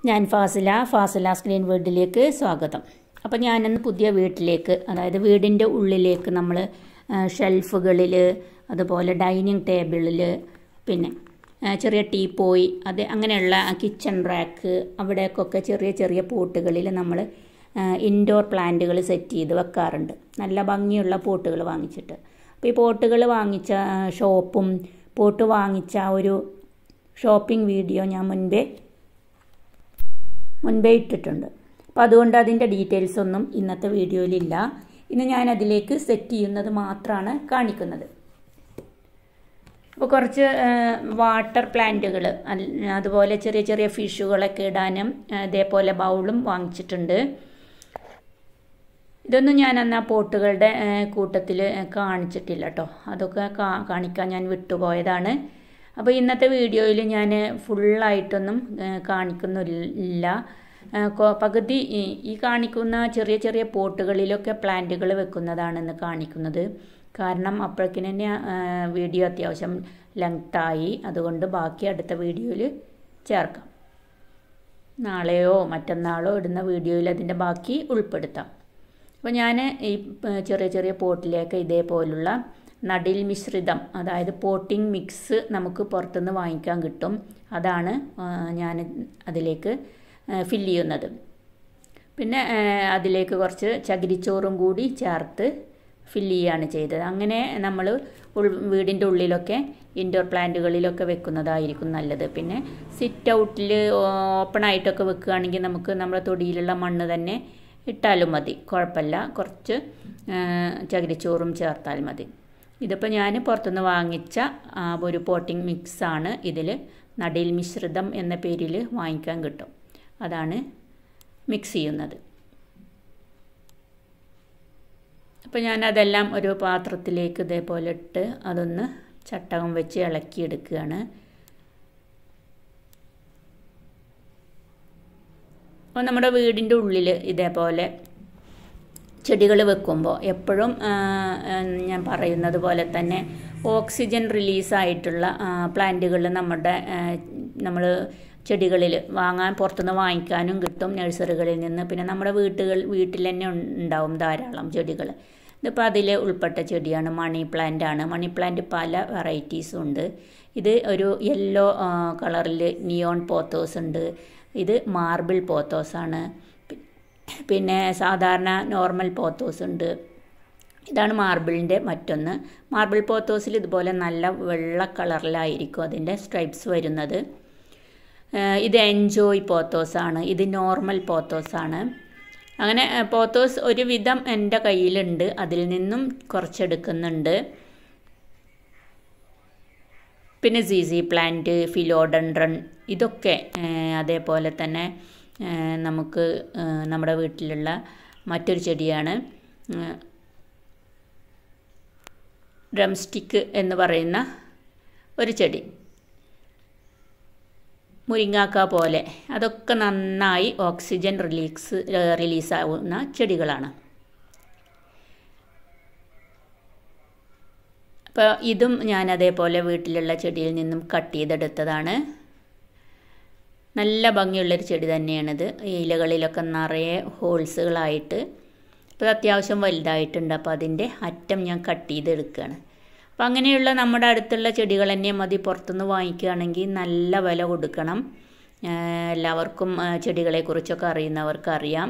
ഞാൻ ഫാസില ഫാസില സ്ക്രീൻ വീട്ടിലേക്ക് സ്വാഗതം അപ്പോൾ ഞാനിന്ന് പുതിയ വീട്ടിലേക്ക് അതായത് വീടിൻ്റെ ഉള്ളിലേക്ക് നമ്മൾ ഷെൽഫുകളിൽ അതുപോലെ ഡൈനിങ് ടേബിളിൽ പിന്നെ ആ, ചെറിയ ടീപ്പോയി അത് അങ്ങനെയുള്ള കിച്ചൺ റാക്ക് അവിടേക്കൊക്കെ ചെറിയ ചെറിയ പോട്ടുകളിൽ നമ്മൾ ഇൻഡോർ പ്ലാന്റുകൾ സെറ്റ് ചെയ്ത് വെക്കാറുണ്ട് നല്ല ഭംഗിയുള്ള പോട്ടുകൾ വാങ്ങിച്ചിട്ട് അപ്പോൾ ഈ പോട്ടുകൾ വാങ്ങിച്ച ആ, ഷോപ്പും പോട്ട് വാങ്ങിച്ച ആ ഒരു ഷോപ്പിംഗ് വീഡിയോ ഞാൻ മുൻപേ മുൻപേ ഇട്ടിട്ടുണ്ട് അപ്പോൾ അതുകൊണ്ട് അതിൻ്റെ ഡീറ്റെയിൽസ് ഒന്നും ഇന്നത്തെ വീഡിയോയിലില്ല ഇന്ന് ഞാൻ അതിലേക്ക് സെറ്റ് ചെയ്യുന്നത് മാത്രമാണ് കാണിക്കുന്നത് അപ്പോൾ കുറച്ച് വാട്ടർ പ്ലാന്റുകൾ അതുപോലെ ചെറിയ ചെറിയ ഫിഷുകളൊക്കെ ഇടാനും ആ, ഇതേപോലെ ബൗളും വാങ്ങിച്ചിട്ടുണ്ട് ഇതൊന്നും ഞാൻ അന്ന് ആ പോട്ടുകളുടെ കൂട്ടത്തിൽ കാണിച്ചിട്ടില്ല കേട്ടോ അതൊക്കെ കാ- കാണിക്കാൻ ഞാൻ വിട്ടുപോയതാണ് അപ്പോൾ ഇന്നത്തെ വീഡിയോയിൽ ഞാൻ ഫുള്ളായിട്ടൊന്നും ആ, കാണിക്കുന്നില്ല ആ, കൊ- പകുതി ഈ ഈ കാണിക്കുന്ന ചെറിയ ചെറിയ പോട്ടുകളിലൊക്കെ പ്ലാന്റുകൾ വെക്കുന്നതാണ് ഇന്ന് കാണിക്കുന്നത് കാരണം അപ്പോഴേക്കിന് തന്നെ ആ, വീഡിയോ അത്യാവശ്യം ലെങ്തായി അതുകൊണ്ട് ബാക്കി അടുത്ത വീഡിയോയിൽ ചേർക്കാം നാളെയോ മറ്റന്നാളോ ഇടുന്ന വീഡിയോയിൽ അതിൻ്റെ ബാക്കി ഉൾപ്പെടുത്താം അപ്പോൾ ഞാൻ ഈ ഏഹ്, ചെറിയ ചെറിയ പോട്ടിലേക്ക് ഇതേപോലുള്ള നടിൽ മിശ്രിതം അതായത് പോട്ടിംഗ് മിക്സ് നമുക്ക് പുറത്തുനിന്ന് വാങ്ങിക്കാൻ കിട്ടും അതാണ് ഏഹ്, ഞാൻ അതിലേക്ക് ഫില്ല് ചെയ്യുന്നത് പിന്നെ ഏഹ്, അതിലേക്ക് കുറച്ച് ചകിരിച്ചോറും കൂടി ചേർത്ത് ഫില്ല് ചെയ്യുകയാണ് ചെയ്തത് അങ്ങനെ നമ്മൾ ഉൾ വീടിൻ്റെ ഉള്ളിലൊക്കെ ഇൻഡോർ പ്ലാന്റുകളിലൊക്കെ വെക്കുന്നതായിരിക്കും നല്ലത് പിന്നെ സിറ്റ് ഔട്ടിൽ ഓപ്പൺ ആയിട്ടൊക്കെ വെക്കുകയാണെങ്കിൽ നമുക്ക് നമ്മുടെ തൊടിയിലുള്ള മണ്ണ് തന്നെ ഇട്ടാലും മതി കുഴപ്പമില്ല കുറച്ച് ആ, ചകിരിച്ചോറും ചേർത്താൽ മതി ഇതിപ്പോൾ ഞാൻ പുറത്തുനിന്ന് വാങ്ങിച്ച ആ, ഒരു പോട്ടിംഗ് മിക്സാണ് ഇതിൽ നടിൽ മിശ്രിതം എന്ന പേരിൽ വാങ്ങിക്കാൻ കിട്ടും അതാണ് മിക്സ് ചെയ്യുന്നത് അപ്പോൾ ഞാനതെല്ലാം ഒരു പാത്രത്തിലേക്ക് ഇതേപോലെ ഇട്ട് അതൊന്ന് ചട്ടകം വെച്ച് ഇളക്കിയെടുക്കുകയാണ് അപ്പോൾ നമ്മുടെ വീടിൻ്റെ ഉള്ളിൽ ഇതേപോലെ ചെടികൾ വെക്കുമ്പോൾ എപ്പോഴും ആ, ആ, ഞാൻ പറയുന്നത് പോലെ തന്നെ ഓക്സിജൻ റിലീസായിട്ടുള്ള പ്ലാന്റുകൾ നമ്മുടെ നമ്മൾ ചെടികളിൽ വാങ്ങാൻ പുറത്തുനിന്ന് വാങ്ങിക്കാനും കിട്ടും നഴ്സറികളിൽ നിന്ന് പിന്നെ നമ്മുടെ വീട്ടുകൾ വീട്ടിൽ തന്നെ ഉണ്ടാവും ധാരാളം ചെടികൾ ഇതിപ്പോൾ അതിൽ ഉൾപ്പെട്ട ചെടിയാണ് മണി പ്ലാന്റ് ആണ് മണി പ്ലാന്റ് പല വെറൈറ്റീസും ഉണ്ട് ഇത് ഒരു യെല്ലോ കളറിൽ നിയോൺ പോത്തോസ് ഉണ്ട് ഇത് മാർബിൾ പോത്തോസ് ആണ് പി- പിന്നെ സാധാരണ നോർമൽ പോത്തോസ് ഉണ്ട് ഇതാണ് മാർബിളിൻ്റെ മറ്റൊന്ന് മാർബിൾ പോത്തോസിൽ ഇതുപോലെ നല്ല വെള്ള കളറിലായിരിക്കും അതിൻ്റെ സ്ട്രൈപ്സ് വരുന്നത് ഏഹ് ഇത് എൻജോയ് പോത്തോസാണ് ഇത് നോർമൽ പോത്തോസാണ് അങ്ങനെ ഏഹ് പോത്തോസ് ഒരുവിധം എൻ്റെ കയ്യിലുണ്ട് അതിൽ നിന്നും കുറച്ചെടുക്കുന്നുണ്ട് പിന്നെ സീസി പ്ലാന്റ് ഫിലോഡൻഡ്രൺ ഇതൊക്കെ ഏഹ് അതേപോലെ തന്നെ ഏഹ് നമുക്ക് ഏഹ് നമ്മുടെ വീട്ടിലുള്ള മറ്റൊരു ചെടിയാണ് ഏഹ് ഡ്രം സ്റ്റിക്ക് എന്ന് പറയുന്ന ഒരു ചെടി മുരിങ്ങാക്ക പോലെ അതൊക്കെ നന്നായി ഓക്സിജൻ റിലീസ് റിലീസാവുന്ന ചെടികളാണ് അപ്പോൾ ഇതും ഞാൻ അതേപോലെ വീട്ടിലുള്ള ചെടിയിൽ നിന്നും കട്ട് ചെയ്തെടുത്തതാണ് നല്ല ഭംഗിയുള്ളൊരു ചെടി തന്നെയാണിത് ഈ ഇലകളിലൊക്കെ നിറയെ ഹോൾസുകളായിട്ട് ഇപ്പോൾ അത്യാവശ്യം വലുതായിട്ടുണ്ട് അപ്പോൾ അതിൻ്റെ അറ്റം ഞാൻ കട്ട് ചെയ്തെടുക്കുകയാണ് അപ്പോൾ അങ്ങനെയുള്ള നമ്മുടെ അടുത്തുള്ള ചെടികൾ തന്നെ മതി പുറത്തുനിന്ന് വാങ്ങിക്കുകയാണെങ്കിൽ നല്ല വില കൊടുക്കണം ഏഹ് എല്ലാവർക്കും ഏഹ് ചെടികളെക്കുറിച്ചൊക്കെ അറിയുന്നവർക്ക് അറിയാം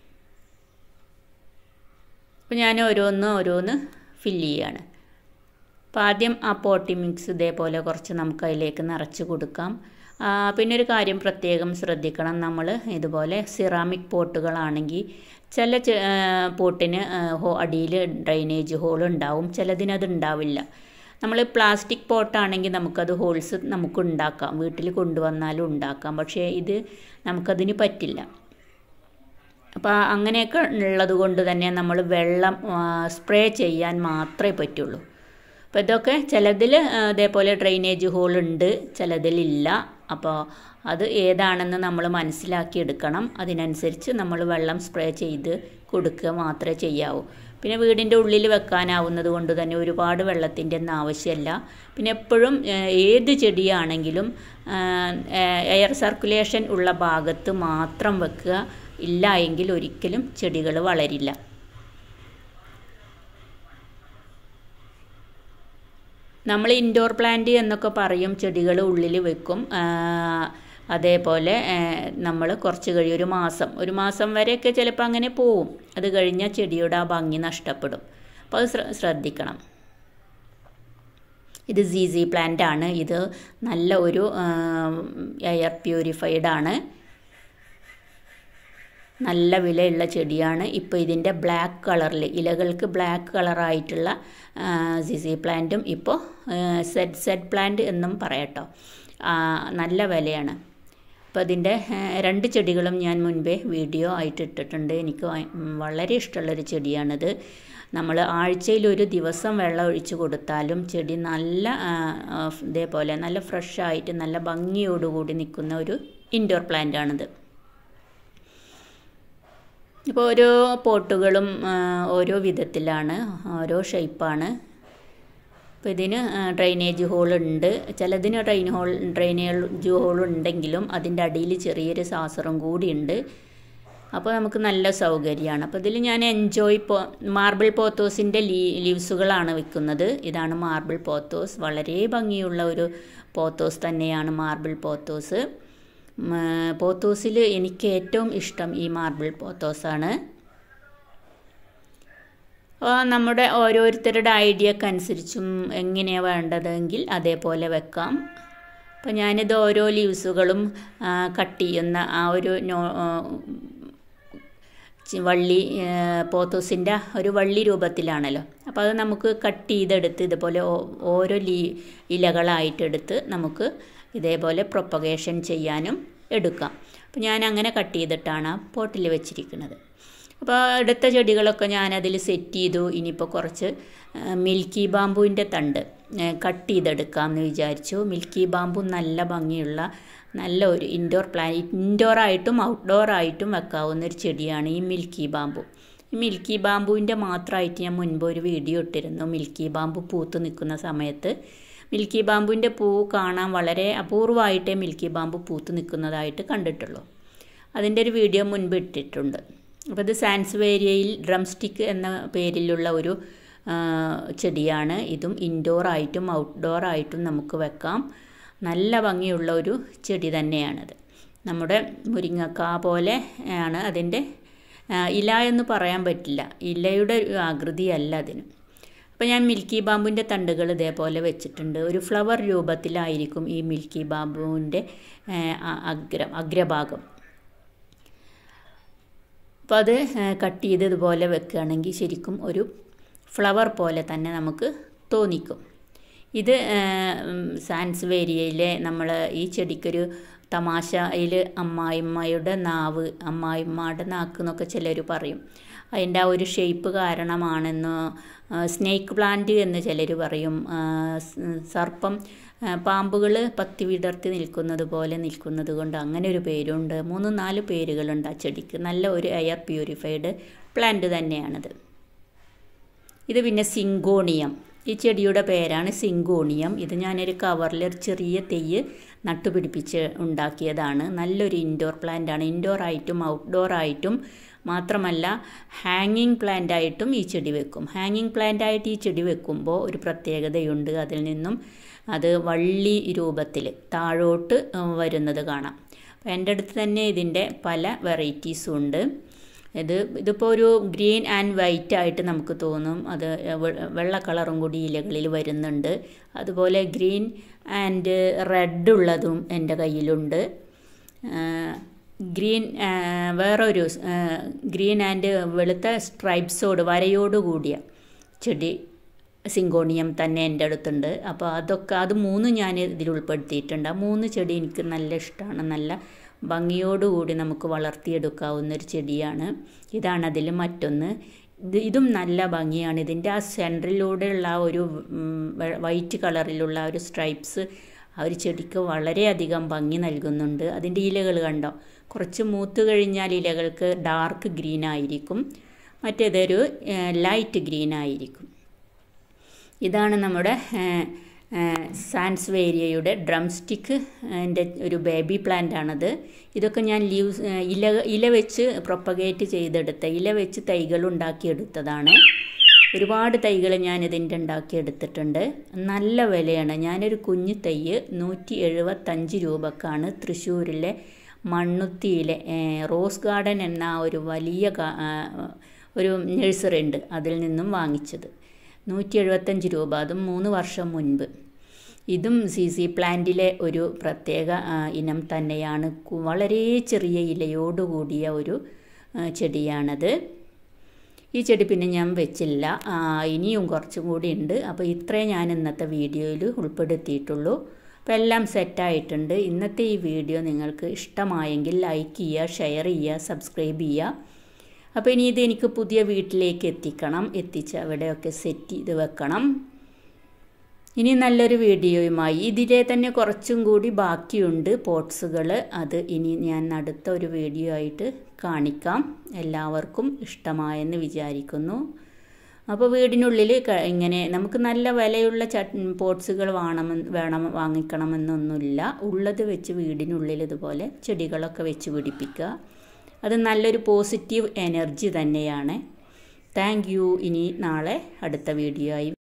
അപ്പോൾ ഞാൻ ഓരോന്ന് ഓരോന്ന് ഫില്ല് ചെയ്യാണ് അപ്പോൾ ആദ്യം ആ പോട്ടി മിക്സ് ഇതേപോലെ കുറച്ച് നമുക്ക് അതിലേക്ക് നിറച്ച് കൊടുക്കാം ആ, പിന്നെ ഒരു കാര്യം പ്രത്യേകം ശ്രദ്ധിക്കണം നമ്മൾ ഇതുപോലെ സിറാമിക് പോട്ടുകളാണെങ്കിൽ ചില ചെ- ആ, പോട്ടിന് ഹോ അടിയിൽ ഡ്രൈനേജ് ഹോൾ ഉണ്ടാവും ചിലതിനത് ഉണ്ടാവില്ല നമ്മൾ പ്ലാസ്റ്റിക് പോട്ടാണെങ്കിൽ നമുക്കത് ഹോൾസ് നമുക്ക് ഉണ്ടാക്കാം വീട്ടിൽ കൊണ്ടുവന്നാലും ഉണ്ടാക്കാം പക്ഷേ ഇത് നമുക്കതിന് പറ്റില്ല അപ്പോൾ അങ്ങനെയൊക്കെ ഉള്ളത് കൊണ്ട് തന്നെ നമ്മൾ വെള്ളം സ്പ്രേ ചെയ്യാൻ മാത്രമേ പറ്റുള്ളൂ അപ്പോൾ ഇതൊക്കെ ചിലതിൽ ഇതേപോലെ ഡ്രെയിനേജ് ഹോൾ ഉണ്ട് ചിലതിലില്ല അപ്പോൾ അത് ഏതാണെന്ന് നമ്മൾ മനസ്സിലാക്കി എടുക്കണം അതിനനുസരിച്ച് നമ്മൾ വെള്ളം സ്പ്രേ ചെയ്ത് കൊടുക്കുക മാത്രമേ ചെയ്യാവൂ പിന്നെ വീടിൻ്റെ ഉള്ളിൽ വെക്കാനാവുന്നത് കൊണ്ട് തന്നെ ഒരുപാട് വെള്ളത്തിൻ്റെ ഒന്നും ആവശ്യമില്ല പിന്നെ എപ്പോഴും ഏത് ചെടിയാണെങ്കിലും എയർ സർക്കുലേഷൻ ഉള്ള ഭാഗത്ത് മാത്രം വെക്കുക ഇല്ല എങ്കിൽ ഒരിക്കലും ചെടികൾ വളരില്ല നമ്മൾ ഇൻഡോർ പ്ലാന്റ് എന്നൊക്കെ പറയും ചെടികൾ ഉള്ളിൽ വെക്കും അതേപോലെ നമ്മൾ കുറച്ച് കഴിയും ഒരു മാസം ഒരു മാസം വരെയൊക്കെ ചിലപ്പോൾ അങ്ങനെ പോവും അത് കഴിഞ്ഞാൽ ചെടിയുടെ ആ ഭംഗി നഷ്ടപ്പെടും അപ്പോൾ അത് ശ്രദ്ധിക്കണം ഇത് സി സി പ്ലാന്റ് ആണ് ഇത് നല്ല ഒരു എയർ പ്യൂരിഫൈഡ് ആണ് നല്ല വിലയുള്ള ചെടിയാണ് ഇപ്പോൾ ഇതിൻ്റെ ബ്ലാക്ക് കളറിൽ ഇലകൾക്ക് ബ്ലാക്ക് കളറായിട്ടുള്ള സിസി പ്ലാന്റും ഇപ്പോൾ സെഡ് സെഡ് പ്ലാന്റ് എന്നും പറയട്ടോ നല്ല വിലയാണ് അപ്പോൾ അതിൻ്റെ രണ്ട് ചെടികളും ഞാൻ മുൻപേ വീഡിയോ ആയിട്ട് ഇട്ടിട്ടുണ്ട് എനിക്ക് വളരെ ഇഷ്ടമുള്ളൊരു ചെടിയാണിത് നമ്മൾ ആഴ്ചയിൽ ഒരു ദിവസം വെള്ളം ഒഴിച്ചു കൊടുത്താലും ചെടി നല്ല ഇതേപോലെ നല്ല ഫ്രഷായിട്ട് നല്ല ഭംഗിയോടുകൂടി നിൽക്കുന്ന ഒരു ഇൻഡോർ പ്ലാന്റ് ആണിത് ഇപ്പോൾ ഓരോ പോട്ടുകളും ഓരോ വിധത്തിലാണ് ഓരോ ഷേപ്പാണ് അപ്പോൾ ഇതിന് ഡ്രൈനേജ് ഹോൾ ഉണ്ട് ചിലതിന് ഡ്രെയിൻ ഹോൾ ഡ്രൈനേജ് ഹോൾ ഉണ്ടെങ്കിലും അതിൻ്റെ അടിയിൽ ചെറിയൊരു സാസറും കൂടിയുണ്ട് അപ്പോൾ നമുക്ക് നല്ല സൗകര്യമാണ് അപ്പോൾ ഇതിൽ ഞാൻ എൻജോയ് പോ മാർബിൾ പോത്തോസിൻ്റെ ലീ ലീവ്സുകളാണ് വിൽക്കുന്നത് ഇതാണ് മാർബിൾ പോത്തോസ് വളരെ ഭംഗിയുള്ള ഒരു പോത്തോസ് തന്നെയാണ് മാർബിൾ പോത്തോസ് പോത്തോസിൽ എനിക്ക് ഏറ്റവും ഇഷ്ടം ഈ മാർബിൾ പോത്തോസാണ് നമ്മുടെ ഓരോരുത്തരുടെ ഐഡിയക്ക് അനുസരിച്ചും എങ്ങനെയാണ് വേണ്ടതെങ്കിൽ അതേപോലെ വെക്കാം അപ്പോൾ ഞാനിത് ഓരോ ലീവ്സുകളും കട്ട് ചെയ്യുന്ന ആ ഒരു നോ വള്ളി പോത്തോസിൻ്റെ ഒരു വള്ളി രൂപത്തിലാണല്ലോ അപ്പോൾ അത് നമുക്ക് കട്ട് ചെയ്തെടുത്ത് ഇതുപോലെ ഓരോ ലീ ഇലകളായിട്ടെടുത്ത് നമുക്ക് ഇതേപോലെ പ്രൊപ്പഗേഷൻ ചെയ്യാനും എടുക്കാം അപ്പോൾ ഞാൻ അങ്ങനെ കട്ട് ചെയ്തിട്ടാണ് പോട്ടിൽ വെച്ചിരിക്കുന്നത് അപ്പോൾ അടുത്ത ചെടികളൊക്കെ ഞാനതിൽ സെറ്റ് ചെയ്തു ഇനിയിപ്പോൾ കുറച്ച് മിൽക്കി ബാമ്പുവിൻ്റെ തണ്ട് കട്ട് ചെയ്തെടുക്കാം എന്ന് വിചാരിച്ചു മിൽക്കി ബാമ്പു നല്ല ഭംഗിയുള്ള നല്ല ഒരു ഇൻഡോർ പ്ലാൻ ഇൻഡോർ ആയിട്ടും ഔട്ട്ഡോർ ആയിട്ടും വെക്കാവുന്ന ഒരു ചെടിയാണ് ഈ മിൽക്കി ബാമ്പു ഈ മിൽക്കി ബാമ്പുവിൻ്റെ മാത്രമായിട്ട് ഞാൻ മുൻപ് ഒരു വീഡിയോ ഇട്ടിരുന്നു മിൽക്കി ബാമ്പു പൂത്ത് നിൽക്കുന്ന സമയത്ത് മിൽക്കി ബാമ്പുവിൻ്റെ പൂ കാണാൻ വളരെ അപൂർവമായിട്ടേ മിൽക്കി ബാമ്പു പൂത്ത് നിൽക്കുന്നതായിട്ട് കണ്ടിട്ടുള്ളൂ അതിൻ്റെ ഒരു വീഡിയോ മുൻപ് ഇട്ടിട്ടുണ്ട് അപ്പോൾ ഇത് സാൻസ്വേരിയയിൽ ഡ്രം സ്റ്റിക്ക് എന്ന പേരിലുള്ള ഒരു ചെടിയാണ് ഇതും ഇൻഡോർ ആയിട്ടും ഔട്ട്ഡോർ ആയിട്ടും നമുക്ക് വെക്കാം നല്ല ഭംഗിയുള്ള ഒരു ചെടി തന്നെയാണത് നമ്മുടെ മുരിങ്ങക്ക പോലെ ആണ് അതിൻ്റെ ഇല എന്ന് പറയാൻ പറ്റില്ല ഇലയുടെ ഒരു ആകൃതിയല്ല അതിന് അപ്പോൾ ഞാൻ മിൽക്കി ബാമ്പുവിൻ്റെ തണ്ടുകൾ ഇതേപോലെ വെച്ചിട്ടുണ്ട് ഒരു ഫ്ലവർ രൂപത്തിലായിരിക്കും ഈ മിൽക്കി ബാമ്പുവിൻ്റെ അഗ്രം അഗ്രഭാഗം അപ്പോൾ അത് കട്ട് ചെയ്ത് ഇതുപോലെ വെക്കുകയാണെങ്കിൽ ശരിക്കും ഒരു ഫ്ലവർ പോലെ തന്നെ നമുക്ക് തോന്നിക്കും ഇത് സാൻസ്വേരിയയിലെ നമ്മൾ ഈ ചെടിക്കൊരു തമാശയിൽ അമ്മായിമ്മയുടെ നാവ് അമ്മായിമ്മയുടെ നാക്ക് എന്നൊക്കെ ചിലർ പറയും അതിൻ്റെ ആ ഒരു ഷേപ്പ് കാരണമാണെന്ന് സ്നേക്ക് പ്ലാന്റ് എന്ന് ചിലർ പറയും സർപ്പം പാമ്പുകൾ പത്തി വിടർത്തി നിൽക്കുന്നത് പോലെ നിൽക്കുന്നത് കൊണ്ട് അങ്ങനെ ഒരു പേരുണ്ട് മൂന്ന് നാല് പേരുകളുണ്ട് ആ ചെടിക്ക് നല്ല ഒരു എയർ പ്യൂരിഫൈഡ് പ്ലാന്റ് തന്നെയാണിത് ഇത് പിന്നെ സിങ്കോണിയം ഈ ചെടിയുടെ പേരാണ് സിങ്കോണിയം ഇത് ഞാനൊരു കവറിൽ ഒരു ചെറിയ തെയ്യ് നട്ടുപിടിപ്പിച്ച് ഉണ്ടാക്കിയതാണ് നല്ലൊരു ഇൻഡോർ പ്ലാന്റ് ആണ് ഇൻഡോർ ആയിട്ടും ഔട്ട്ഡോർ ആയിട്ടും മാത്രമല്ല ഹാങ്ങിങ് പ്ലാന്റ് ആയിട്ടും ഈ ചെടി വെക്കും ഹാങ്ങിങ് പ്ലാന്റ് ആയിട്ട് ഈ ചെടി വെക്കുമ്പോൾ ഒരു പ്രത്യേകതയുണ്ട് അതിൽ നിന്നും അത് വള്ളി രൂപത്തിൽ താഴോട്ട് വരുന്നത് കാണാം അപ്പോൾ എൻ്റെ അടുത്ത് തന്നെ ഇതിൻ്റെ പല വെറൈറ്റീസും ഉണ്ട് ഇത് ഇതിപ്പോൾ ഒരു ഗ്രീൻ ആൻഡ് വൈറ്റ് ആയിട്ട് നമുക്ക് തോന്നും അത് വെള്ള കളറും കൂടി ഇലകളിൽ വരുന്നുണ്ട് അതുപോലെ ഗ്രീൻ ആൻഡ് റെഡ് ഉള്ളതും എൻ്റെ കയ്യിലുണ്ട് ഗ്രീൻ വേറൊരു ഗ്രീൻ ആൻഡ് വെളുത്ത സ്ട്രൈപ്സോട് വരയോട് കൂടിയ ചെടി സിങ്കോണിയം തന്നെ എൻ്റെ അടുത്തുണ്ട് അപ്പോൾ അതൊക്കെ അത് മൂന്ന് ഞാൻ ഇതിൽ ഉൾപ്പെടുത്തിയിട്ടുണ്ട് ആ മൂന്ന് ചെടി എനിക്ക് നല്ല ഇഷ്ടമാണ് നല്ല ഭംഗിയോടുകൂടി നമുക്ക് വളർത്തിയെടുക്കാവുന്ന ഒരു ചെടിയാണ് ഇതാണ് അതിൽ മറ്റൊന്ന് ഇത് ഇതും നല്ല ഭംഗിയാണ് ഇതിൻ്റെ ആ സെൻറ്ററിലൂടെയുള്ള ആ ഒരു വൈറ്റ് കളറിലുള്ള ഒരു സ്ട്രൈപ്സ് ആ ഒരു ചെടിക്ക് വളരെയധികം ഭംഗി നൽകുന്നുണ്ട് അതിൻ്റെ ഇലകൾ കണ്ടോ കുറച്ച് മൂത്ത് കഴിഞ്ഞാൽ ഇലകൾക്ക് ഡാർക്ക് ഗ്രീൻ ആയിരിക്കും മറ്റേതൊരു ലൈറ്റ് ഗ്രീൻ ആയിരിക്കും ഇതാണ് നമ്മുടെ സാൻസ്വേരിയയുടെ ഡ്രം സ്റ്റിക്ക് എൻ്റെ ഒരു ബേബി പ്ലാന്റ് ആണത് ഇതൊക്കെ ഞാൻ ലീവ്സ് ഇല ഇല വെച്ച് പ്രൊപ്പഗേറ്റ് ചെയ്തെടുത്ത ഇല വെച്ച് തൈകൾ ഉണ്ടാക്കിയെടുത്തതാണ് ഒരുപാട് തൈകൾ ഞാൻ ഇതിൻ്റെ ഉണ്ടാക്കിയെടുത്തിട്ടുണ്ട് നല്ല വിലയാണ് ഞാനൊരു കുഞ്ഞു തൈ നൂറ്റി എഴുപത്തഞ്ച് രൂപക്കാണ് തൃശ്ശൂരിലെ മണ്ണുത്തിയിലെ റോസ് ഗാർഡൻ എന്ന ഒരു വലിയ ഒരു നഴ്സറി ഉണ്ട് അതിൽ നിന്നും വാങ്ങിച്ചത് നൂറ്റി എഴുപത്തഞ്ച് രൂപ അതും മൂന്ന് വർഷം മുൻപ് ഇതും സി സി പ്ലാന്റിലെ ഒരു പ്രത്യേക ഇനം തന്നെയാണ് വളരെ ചെറിയ ഇലയോടുകൂടിയ ഒരു ചെടിയാണത് ഈ ചെടി പിന്നെ ഞാൻ വെച്ചില്ല ഇനിയും കുറച്ചും കൂടി ഉണ്ട് അപ്പോൾ ഇത്രേ ഞാൻ ഇന്നത്തെ വീഡിയോയിൽ ഉൾപ്പെടുത്തിയിട്ടുള്ളൂ അപ്പോൾ എല്ലാം സെറ്റായിട്ടുണ്ട് ഇന്നത്തെ ഈ വീഡിയോ നിങ്ങൾക്ക് ഇഷ്ടമായെങ്കിൽ ലൈക്ക് ചെയ്യുക ഷെയർ ചെയ്യുക സബ്സ്ക്രൈബ് ചെയ്യുക അപ്പോൾ ഇനി ഇത് എനിക്ക് പുതിയ വീട്ടിലേക്ക് എത്തിക്കണം എത്തിച്ച് അവിടെയൊക്കെ സെറ്റ് ചെയ്ത് വെക്കണം ഇനി നല്ലൊരു വീഡിയോയുമായി ഇതിലെ തന്നെ കുറച്ചും കൂടി ബാക്കിയുണ്ട് പോട്ട്സുകൾ അത് ഇനി ഞാൻ അടുത്ത ഒരു വീഡിയോ ആയിട്ട് കാണിക്കാം എല്ലാവർക്കും ഇഷ്ടമായെന്ന് വിചാരിക്കുന്നു അപ്പോൾ വീടിനുള്ളിൽ ഇങ്ങനെ നമുക്ക് നല്ല വിലയുള്ള ചട്ട് പോട്ട്സുകൾ വേണം വേണം വാങ്ങിക്കണമെന്നൊന്നുമില്ല ഉള്ളത് വെച്ച് വീടിനുള്ളിൽ ഇതുപോലെ ചെടികളൊക്കെ വെച്ച് പിടിപ്പിക്കുക അത് നല്ലൊരു പോസിറ്റീവ് എനർജി തന്നെയാണ് താങ്ക് യു ഇനി നാളെ അടുത്ത വീഡിയോ ആയി